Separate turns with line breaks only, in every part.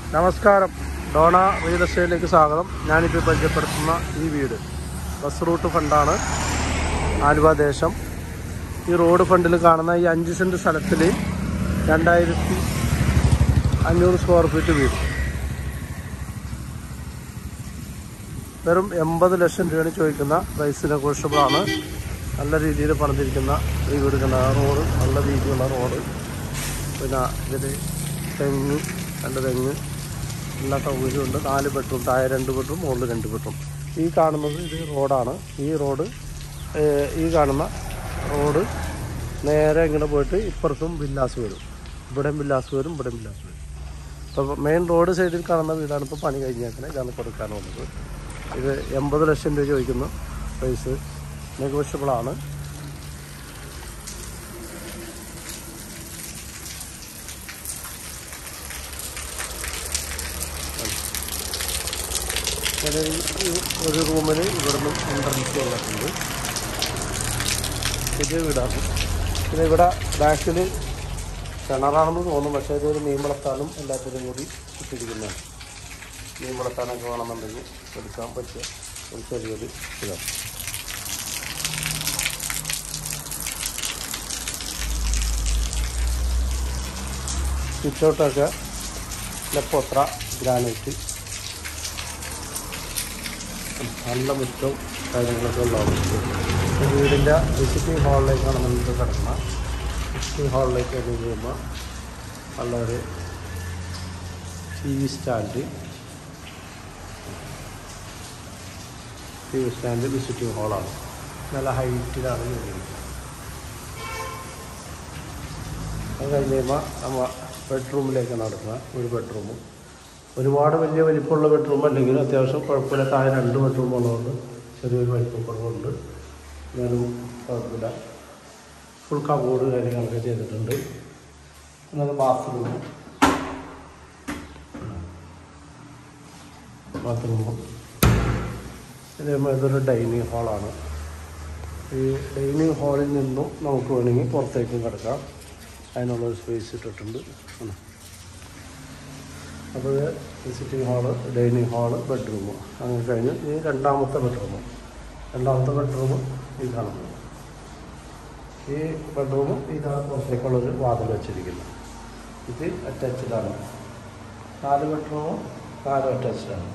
നമസ്കാരം Donna real എസ്റ്റേറ്റിലേക്ക് സ്വാഗതം ഞാനിപ്പോൾ പരിചയപ്പെടുത്തുന്ന ഈ വീട് ബസ് റൂട്ട് ഫണ്ടാണ് ആലുവ ദേശം ഈ റോഡ് ഫണ്ടിൽ കാണുന്ന ഈ അഞ്ച് സെൻറ്റ് സ്ഥലത്തിൽ രണ്ടായിരത്തി അഞ്ഞൂറ് സ്ക്വയർ ഫീറ്റ് വീട് വെറും എൺപത് ലക്ഷം രൂപയാണ് ചോദിക്കുന്ന പ്രൈസ് നെഗോഷ്യബിളാണ് നല്ല രീതിയിൽ പണിതിരിക്കുന്ന ഈ വീട് കണ്ട റോഡ് നല്ല രീതിയിലുള്ള റോഡ് പിന്നെ ഇതിൽ തെങ്ങ് രണ്ട് തെങ്ങ് എല്ലാ സൗകര്യവും ഉണ്ട് നാല് ബെഡ്റൂം താഴെ രണ്ട് ബെഡ്റൂം മുകളിൽ രണ്ട് ബെഡ്റൂം ഈ കാണുന്നത് ഇത് റോഡാണ് ഈ റോഡ് ഏഹ്, ഈ കാണുന്ന റോഡ് നേരെ ഇങ്ങനെ പോയിട്ട് ഇപ്പുറത്തും വില്ലാസ് വരും ഇവിടെയും വില്ലാസ് വരും ഇവിടെയും വില്ലാസ് വരും അപ്പോൾ മെയിൻ റോഡ് സൈഡിൽ കാണുന്ന വീടാണ് ഇപ്പോൾ പണി കഴിഞ്ഞേക്കണേ ഇതാണ് കൊടുക്കാനുള്ളത് ഇത് എൺപത് ലക്ഷം രൂപ ചോദിക്കുന്നു പ്രൈസ് നെഗോഷ്യബിളാണ് ഇവിടെ ഈ ഒരു റൂമിൽ ഇവിടുന്ന് എൻട്രൻസ് വന്നിട്ടുണ്ട് പുതിയ വീടാണ് പിന്നെ ഇവിടെ ബാക്കിൽ കിണറാണെന്ന് തോന്നും പക്ഷേ ഇതൊരു മീൻ വളർത്താനും എല്ലാത്തിനും കൂടി ഇട്ടിരിക്കുന്നതാണ് മീൻ വളർത്താനൊക്കെ വേണമെന്നുണ്ടെങ്കിൽ എടുക്കാൻ പറ്റിയ ഒരു ചെറിയൊരു ഇതാണ് ചുറ്റോട്ടൊക്കെ ലെപ്പോത്ര ഗ്രാനൈറ്റ് നല്ല മുറ്റവും കാര്യങ്ങളൊക്കെ ഉള്ളതാണ് ഈ വീടിൻ്റെ വിസിറ്റിംഗ് ഹാളിലേക്കാണ് നമുക്ക് കിടക്കുന്നത് വിസിറ്റിംഗ് ഹാളിലേക്ക് അത് ചെയ്യുമ്പോൾ നല്ലൊരു T V stand T V stand visiting ഹാളാണ് നല്ല ഹൈറ്റിലാണ് വീടിരിക്കുന്നത് അത് കഴിഞ്ഞ് കഴിയുമ്പോൾ നമ്മൾ ബെഡ്റൂമിലേക്കാണ് നടക്കുന്നത് ഒരു ബെഡ്റൂമും ഒരുപാട് വലിയ വലിപ്പമുള്ള ബെഡ്റൂം അല്ലെങ്കിൽ അത്യാവശ്യം കുഴപ്പമില്ല താഴെ രണ്ട് ബെഡ്റൂം ഉള്ളതുകൊണ്ട് ചെറിയൊരു വലിപ്പം കുറവുണ്ട് എന്നാലും കുഴപ്പമില്ല ഫുൾ കബോർഡ് കാര്യങ്ങളൊക്കെ ചെയ്തിട്ടുണ്ട് പിന്നെ അത് ബാത്റൂം ബാത്റൂമും ഇതേപോലെ ഇതൊരു ഡൈനിങ് ഹാളാണ് ഈ ഡൈനിങ് ഹാളിൽ നിന്നും നമുക്ക് വേണമെങ്കിൽ പുറത്തേക്കും കിടക്കാം അതിനുള്ളൊരു സ്പേസ് ഇട്ടിട്ടുണ്ട് ആണ്. അപ്പോൾ ഇത് visiting hall dining hall bedroom അങ്ങനെ കഴിഞ്ഞ് ഈ രണ്ടാമത്തെ ബെഡ്റൂം രണ്ടാമത്തെ ബെഡ്റൂം ഈ കാണുന്നത് ഈ ബെഡ്റൂം ഇതാണ് പുറത്തേക്കുള്ളൊരു വാതിൽ വെച്ചിരിക്കുന്നത് ഇത് അറ്റാച്ച്ഡ് ആണ് നാല് ബെഡ്റൂമും നാലും അറ്റാച്ച്ഡ് ആണ്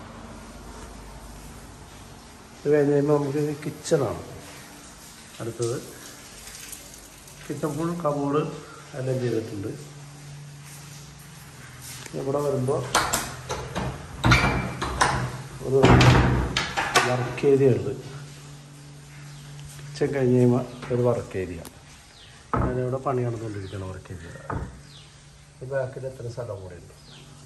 ഇത് കഴിഞ്ഞ് കഴിയുമ്പോൾ നമുക്ക് കിച്ചണാണ് അടുത്തത് കിച്ചൺ ഫുൾ കബോർഡ് എല്ലാം ചെയ്തിട്ടുണ്ട് ഇവിടെ വരുമ്പോൾ ഒരു വർക്ക് ഏരിയ ഉണ്ട് കിച്ചൺ കഴിഞ്ഞ് കഴിയുമ്പോൾ ഒരു വർക്ക് ഏരിയ ഞാനിവിടെ പണി നടന്നുകൊണ്ടിരിക്കുകയാണ് വർക്ക് ഏരിയ ഈ ബാക്കിൽ എത്ര സ്ഥലം കൂടെ ഉണ്ട്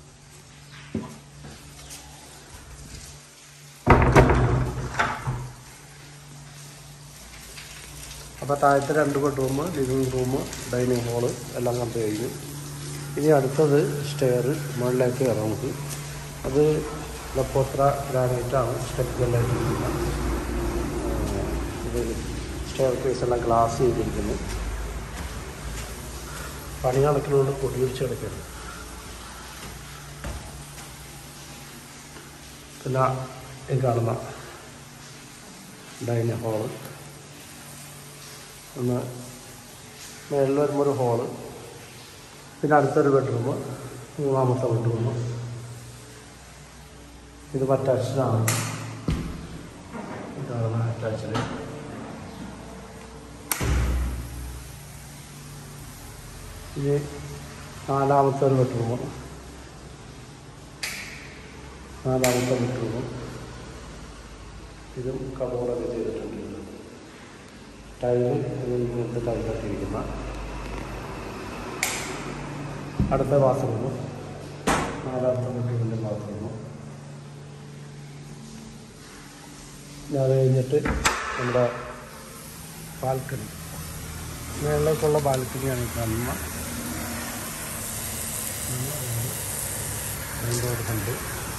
അപ്പോൾ താഴത്തെ രണ്ട് bedroom living room dining hall എല്ലാം കണ്ടു കഴിഞ്ഞു ഇനി അടുത്തത് സ്റ്റെയർ മുകളിലേക്ക് കയറാം നമുക്ക് അത് ലപ്പോത്ര ഗ്രാനൈറ്റാണ് സ്റ്റെപ്പിലെല്ലാം ഇരിക്കുന്നത് ഇത് സ്റ്റെയർ കേസ് എല്ലാം ഗ്ലാസ് ചെയ്തിരിക്കുന്നു പണി നടക്കുന്നതുകൊണ്ട് പൊടിയൊഴിച്ച് കിടക്കുകയാണ് പിന്നെ ഈ കാണുന്ന ഡൈനിങ് ഹാള് ഒന്ന് മേളിൽ വരുമ്പോൾ ഒരു ഹോള് പിന്നെ അടുത്തൊരു ബെഡ്റൂം മൂന്നാമത്തെ ബെഡ്റൂം ഇത് അറ്റാച്ച്ഡാണ് ഇതാണ് അറ്റാച്ച്ഡ് ഇത് നാലാമത്തെ ഒരു ബെഡ്റൂം നാലാമത്തെ ബെഡ്റൂം ഇതും കബോർഡൊക്കെ ചെയ്തിട്ടുണ്ട് ടൈല് ഇങ്ങനത്തെ ടൈലൊക്കെ ഇരിക്കുന്ന അടുത്ത ബാത്റൂം നാലാമത്തെ ബെഡ്റൂമിൻ്റെ ബാത്റൂം അത് കഴിഞ്ഞിട്ട് നമ്മുടെ ബാൽക്കണി മേളിലേക്കുള്ള ബാൽക്കണിയാണ് ഈ കാണുന്ന മെയിൻ റോഡ് കണ്ട്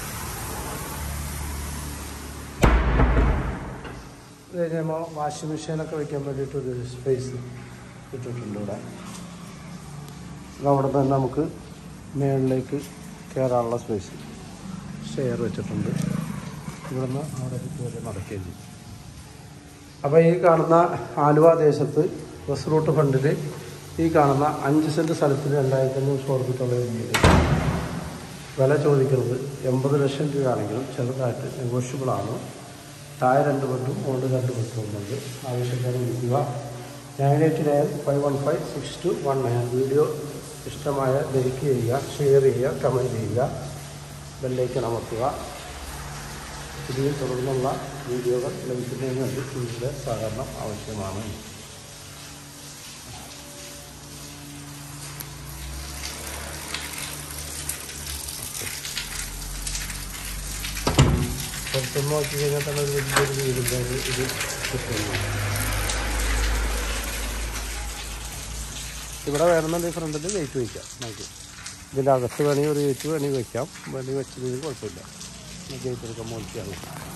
ഇത് കഴിയുമ്പോൾ വാഷിംഗ് മെഷീനൊക്കെ വെക്കാൻ വേണ്ടിയിട്ടൊരു സ്പേസ് ഇട്ടിട്ടുണ്ട് ഇവിടെ അത് അവിടെ തന്നെ നമുക്ക് മേളിലേക്ക് കയറാനുള്ള സ്പേസ് ഷെയർ വെച്ചിട്ടുണ്ട് ഇവിടുന്ന് അവിടെ വരെ നടക്കുകയും ചെയ്യും അപ്പോൾ ഈ കാണുന്ന ആലുവ ദേശത്ത് ബസ് റൂട്ട് ഫണ്ടിൽ ഈ കാണുന്ന അഞ്ച് സെൻറ്റ് സ്ഥലത്തിന് രണ്ടായിരത്തി അഞ്ഞൂറ് സ്ക്വയർ ഫീറ്റുള്ള ഒരു വീട് വില ചോദിക്കുന്നത് എൺപത് ലക്ഷം രൂപയാണെങ്കിലും ചെറുതായിട്ട് നെഗോഷ്യബിളാണ് താഴെ രണ്ട് ബെഡും മുകളിൽ രണ്ട് ബെഡ്റൂമുണ്ട് ആവശ്യക്കാരെ വിളിക്കുക nine eight nine five one five six two one nine video ഇഷ്ടമായ ലൈക്ക് ചെയ്യുക ഷെയർ ചെയ്യുക കമൻറ്റ് ചെയ്യുക ബെല്ലൈക്കൺ അമർത്തുക ഇതിൽ തുടർന്നുള്ള വീഡിയോകൾ ലഭിക്കുന്നതിന് വേണ്ടി നിങ്ങളുടെ സഹകരണം ആവശ്യമാണ് പുറത്തുനിന്ന് നോക്കി കഴിഞ്ഞാൽ തന്നെ ഒരു വലിയൊരു വീടിൻ്റെ ഒരു ഇത് കിട്ടുന്നു ഇവിടെ വേണമെന്നുണ്ടെങ്കിൽ ഈ ഫ്രണ്ടിൽ വെയിറ്റ് വയ്ക്കാം നമുക്ക് ഇതിൻ്റെ അകത്ത് വേണമെങ്കിൽ ഒരു വെയിറ്റ് വേണമെങ്കിൽ വയ്ക്കാം വേണമെങ്കിൽ വെച്ചതിന് കുഴപ്പമില്ല ഗേറ്റ് എടുക്കാൻ മോളിക്കാണ്